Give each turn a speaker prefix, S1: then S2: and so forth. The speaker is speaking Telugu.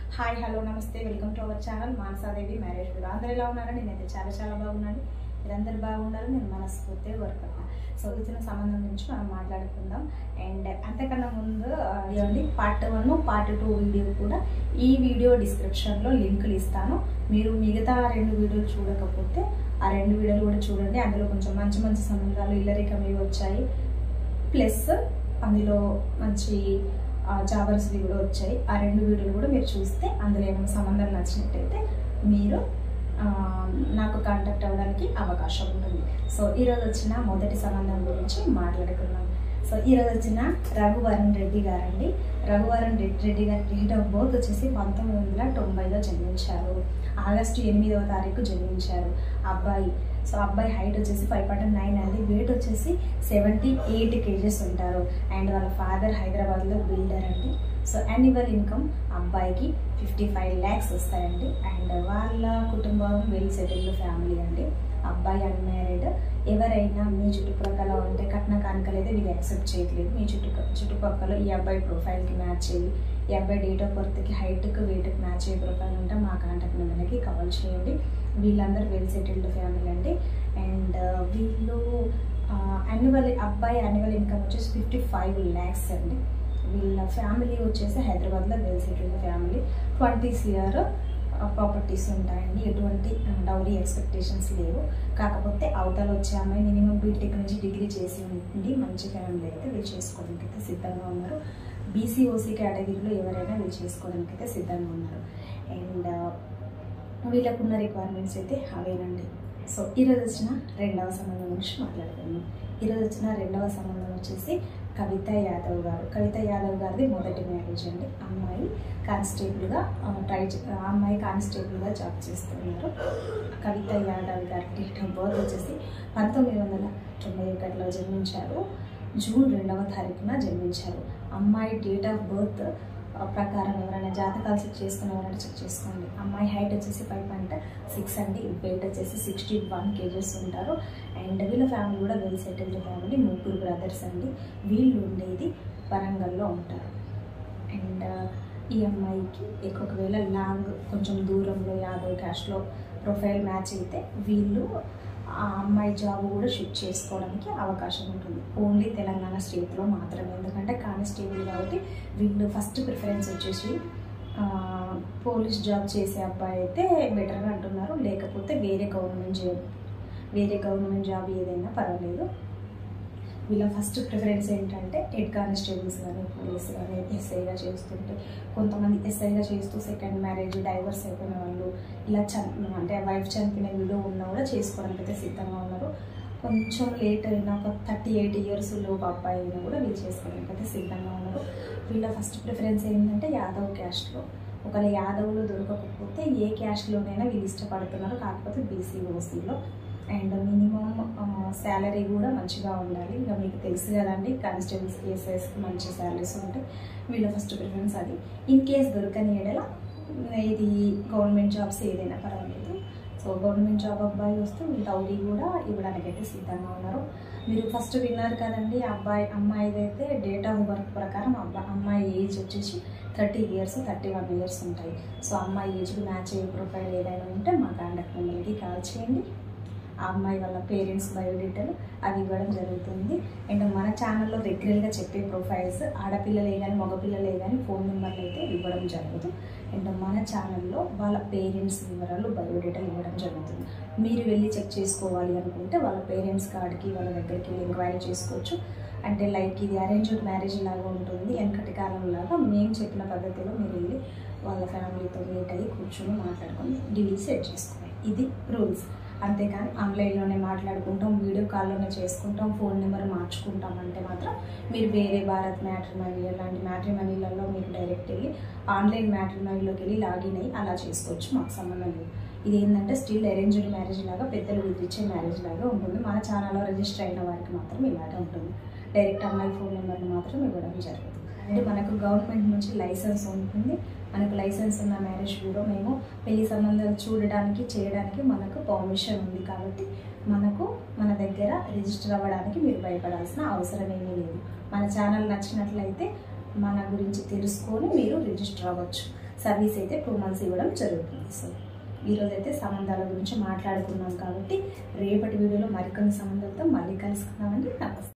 S1: హాయ్ హలో నమస్తే welcome to our channel Manasadevi marriage bureau అందరు ఎలా ఉన్నారని నేనైతే చాలా చాలా బాగున్నాను మీరందరూ బాగుండాలని నేను మనస్ఫూర్తిగా కోరుకుంటున్నాను సో ఇచ్చిన సంబంధం గురించి మనం మాట్లాడుకుందాం అండ్ అంతకన్నా ముందు ఇవ్వండి part one part two video కూడా ఈ వీడియో డిస్క్రిప్షన్లో లింకులు ఇస్తాను మీరు మిగతా రెండు వీడియోలు చూడకపోతే ఆ రెండు వీడియోలు కూడా చూడండి అందులో కొంచెం మంచి మంచి సంబంధాలు ఇల్లరికం ఇవి వచ్చాయి ప్లస్ అందులో మంచి జాబర్స్వి కూడా వచ్చాయి ఆ రెండు వీడియోలు కూడా మీరు చూస్తే అందులో ఏమైనా సంబంధాలు నచ్చినట్టయితే మీరు ఆ, నాకు కాంటాక్ట్ అవ్వడానికి అవకాశం ఉంటుంది సో ఈరోజు వచ్చిన మొదటి సంబంధం గురించి మాట్లాడుకుందాం సో ఈరోజు వచ్చిన రఘువరన్ రెడ్డి గారండి రఘువరన్ రెడ్డి రెడ్డి గారి డేట్ ఆఫ్ బర్త్ వచ్చేసి పంతొమ్మిది వందల తొంభైలో జన్మించారు ఆగస్టు ఎనిమిదవ తారీఖు జన్మించారు అబ్బాయి సో అబ్బాయి హైట్ వచ్చేసి ఫైవ్ పాయింట్ నైన్ అండి వెయిట్ వచ్చేసి సెవెంటీ ఎయిట్ కేజెస్ ఉంటారు అండ్ వాళ్ళ ఫాదర్ హైదరాబాద్లో బిల్డర్ అండి సో యాన్యువల్ ఇన్కమ్ అబ్బాయికి ఫిఫ్టీ ఫైవ్ ల్యాక్స్ వస్తాయండి అండ్ వాళ్ళ కుటుంబం వెల్ సెటిల్డ్ ఫ్యామిలీ అండి అబ్బాయి అన్మ్యారీడ్ ఎవరైనా మీ చుట్టుప్రక్కల ఉంటే కట్న కానుకలు అయితే వీళ్ళు యాక్సెప్ట్ చేయట్లేదు మీ చుట్టు చుట్టుపక్కల ఈ అబ్బాయి ప్రొఫైల్కి మ్యాచ్ అయ్యి ఈ అబ్బాయి డేట్ ఆఫ్ బర్త్కి హైట్కి వెయిట్కి మ్యాచ్ అయ్యే ప్రొఫైల్ ఉంటే మా కాంటాక్ట్ నెంబర్కి కాల్ చేయండి వీళ్ళందరూ వెల్ సెటిల్డ్ ఫ్యామిలీ అండి అండ్ వీళ్ళు యాన్యువల్ అబ్బాయి యాన్యువల్ ఇన్కమ్ వచ్చేసి ఫిఫ్టీ ఫైవ్ ల్యాక్స్ అండి వీళ్ళ ఫ్యామిలీ వచ్చేసి హైదరాబాద్లో well settled family twenties year properties ఉంటాయండి ఎటువంటి డౌరీ ఎక్స్పెక్టేషన్స్ లేవు కాకపోతే అవతల వచ్చే అమ్మాయి మినిమం బీటెక్ నుంచి డిగ్రీ చేసి ఉండి మంచి ఫ్యామిలీ అయితే వీళ్ళు చేసుకోవడానికి అయితే సిద్ధంగా ఉన్నారు బీసీఓసీ కేటగిరీలో ఎవరైనా వీళ్ళు చేసుకోవడానికి అయితే సిద్ధంగా ఉన్నారు అండ్ వీళ్ళకున్న రిక్వైర్మెంట్స్ అయితే అవేనండి సో ఈరోజు వచ్చిన రెండవ సంబంధం గురించి మాట్లాడుకుందాం ఈరోజు వచ్చిన రెండవ సంబంధం వచ్చేసి కవిత యాదవ్ గారు కవిత యాదవ్ గారిది మొదటి మ్యారేజ్ అండి అమ్మాయి కానిస్టేబుల్గా ట్రై ఆ అమ్మాయి కానిస్టేబుల్గా జాబ్ చేస్తున్నారు కవిత యాదవ్ గారి డేట్ ఆఫ్ బర్త్ వచ్చేసి పంతొమ్మిది వందల తొంభై ఒకటిలో జన్మించారు జూన్ రెండవ తారీఖున జన్మించారు అమ్మాయి డేట్ ఆఫ్ బర్త్ ప్రకారం ఎవరైనా జాతకాలు చెక్ చేసుకుని ఎవరైనా చెక్ చేసుకోండి అమ్మాయి హైట్ వచ్చేసి ఫైవ్ పాయింట్ సిక్స్ అండి వెయిట్ వచ్చేసి సిక్స్టీ వన్ కేజెస్ ఉంటారు అండ్ వీళ్ళ ఫ్యామిలీ కూడా వెల్ సెటిల్డ్ ఫ్యామిలీ ముగ్గురు బ్రదర్స్ అండి వీళ్ళు ఉండేది వరంగల్లో ఉంటారు అండ్ ఈ అమ్మాయికి ఒకవేళ లాంగ్ కొంచెం దూరంలో యాదవ్ క్యాష్లో ప్రొఫైల్ మ్యాచ్ అయితే వీళ్ళు ఆ అమ్మాయి జాబ్ కూడా షిఫ్ట్ చేసుకోవడానికి అవకాశం ఉంటుంది ఓన్లీ తెలంగాణ స్టేట్లో మాత్రమే ఎందుకంటే కానిస్టేబుల్ కాబట్టి వీళ్ళు ఫస్ట్ ప్రిఫరెన్స్ వచ్చేసి ఆ, పోలీస్ జాబ్ చేసే అబ్బాయి అయితే బెటర్గా అంటున్నారు లేకపోతే వేరే గవర్నమెంట్ జాబ్ వేరే గవర్నమెంట్ జాబ్ ఏదైనా పర్వాలేదు వీళ్ళ ఫస్ట్ ప్రిఫరెన్స్ ఏంటంటే హెడ్ కానిస్టేబుల్స్ కానీ పోలీస్ కానీ ఎస్ఐగా చేస్తుంటే కొంతమంది ఎస్ఐగా చేస్తూ సెకండ్ మ్యారేజ్ డైవర్స్ అయిపోయిన వాళ్ళు ఇలా చని అంటే వైఫ్ చనిపోయిన వీడియో ఉన్నా కూడా చేసుకోవడానికి అయితే సిద్ధంగా ఉన్నారు కొంచెం లేట్ అయినా ఒక థర్టీ ఎయిట్ ఇయర్స్ లోపు అబ్బాయి అయినా కూడా వీళ్ళు చేసుకోవడానికి అయితే సిద్ధంగా ఉన్నారు వీళ్ళ ఫస్ట్ ప్రిఫరెన్స్ ఏంటంటే యాదవ్ క్యాస్ట్లో ఒకవేళ యాదవ్లో దొరకకపోతే ఏ క్యాస్ట్లోనైనా వీళ్ళు ఇష్టపడుతున్నారు కాకపోతే బీసీ ఓసీలో అండ్ మినిమం శాలరీ కూడా మంచిగా ఉండాలి ఇంకా మీకు తెలుసు కదండి కానిస్టేబుల్స్ కేసెస్కి మంచి శాలరీస్ ఉంటాయి వీళ్ళ ఫస్ట్ ప్రిఫరెన్స్ అది ఇన్ కేస్ దొరకని ఎడల ఇది గవర్నమెంట్ జాబ్స్ ఏదైనా పర్వాలేదు సో గవర్నమెంట్ జాబ్ అబ్బాయి వస్తే వీళ్ళు డౌరీ కూడా ఇవ్వడానికి అయితే సిద్ధంగా ఉన్నారు మీరు ఫస్ట్ విన్నారు కదండి అబ్బాయి అమ్మాయిది అయితే డేట్ ఆఫ్ బర్త్ ప్రకారం అబ్బాయి అమ్మాయి ఏజ్ వచ్చేసి thirty years thirty one years ఉంటాయి సో అమ్మాయి ఏజ్కి మ్యాచ్ అయ్యే ప్రొఫైల్ ఏదైనా ఉంటే మా కాంటాక్ట్ నెంబర్కి కాల్ చేయండి ఆ అమ్మాయి వాళ్ళ పేరెంట్స్ బయోడేటాలు అవి ఇవ్వడం జరుగుతుంది అండ్ మన ఛానల్లో రెగ్యులర్గా చెప్పే ప్రొఫైల్స్ ఆడపిల్లలే కానీ మగపిల్లలే కానీ ఫోన్ నెంబర్లు అయితే ఇవ్వడం జరగదు అండ్ మన ఛానల్లో వాళ్ళ పేరెంట్స్ వివరాలు బయోడేటాలు ఇవ్వడం జరుగుతుంది మీరు వెళ్ళి చెక్ చేసుకోవాలి అనుకుంటే వాళ్ళ పేరెంట్స్ కార్డ్కి వాళ్ళ దగ్గరికి వెళ్ళి ఎంక్వైరీ చేసుకోవచ్చు అంటే లైక్ ఇది అరేంజ్డ్ మ్యారేజ్ లాగా ఉంటుంది వెనకటి కాలం లాగా మేము చెప్పిన పద్ధతిలో మీరు వెళ్ళి వాళ్ళ ఫ్యామిలీతో మీట్ అయ్యి కూర్చొని మాట్లాడుకొని డీల్ సెట్ చేసుకోవాలి ఇది రూల్స్ అంతేకాని ఆన్లైన్లోనే మాట్లాడుకుంటాం వీడియో కాల్లోనే చేసుకుంటాం ఫోన్ నెంబర్ మార్చుకుంటాం అంటే మాత్రం మీరు వేరే భారత్ మ్యాట్రిమనీ లాంటి మ్యాట్రిమనీలలో మీరు డైరెక్ట్ వెళ్ళి ఆన్లైన్ మ్యాట్రిమనీలోకి వెళ్ళి లాగిన్ అయ్యి అలా చేసుకోవచ్చు మాకు సంబంధం లేదు ఇది ఏంటంటే స్టిల్ అరేంజ్డ్ మ్యారేజ్ లాగా పెద్దలు విధించే మ్యారేజ్ లాగా ఉంటుంది మన ఛానల్లో రిజిస్టర్ అయిన వారికి మాత్రం ఇలాగే ఉంటుంది డైరెక్ట్ అమ్మాయి ఫోన్ నెంబర్ని మాత్రం ఇవ్వడం జరుగుతుంది అంటే మనకు గవర్నమెంట్ నుంచి లైసెన్స్ ఉంటుంది మనకు లైసెన్స్ ఉన్న మ్యారేజ్ బ్యూరో మేము పెళ్లి సంబంధాలు చూడడానికి చేయడానికి మనకు పర్మిషన్ ఉంది కాబట్టి మనకు మన దగ్గర రిజిస్టర్ అవ్వడానికి మీరు భయపడాల్సిన అవసరం ఏమీ లేదు మన ఛానల్ నచ్చినట్లయితే మన గురించి తెలుసుకొని మీరు రిజిస్టర్ అవ్వచ్చు సర్వీస్ అయితే టూ మంత్స్ ఇవ్వడం జరుగుతుంది సో ఈరోజు అయితే సంబంధాల గురించి మాట్లాడుకున్నాం కాబట్టి రేపటి వీడియోలో మరికొన్ని సంబంధాలతో మళ్ళీ కలుసుకుందామండి నమస్తే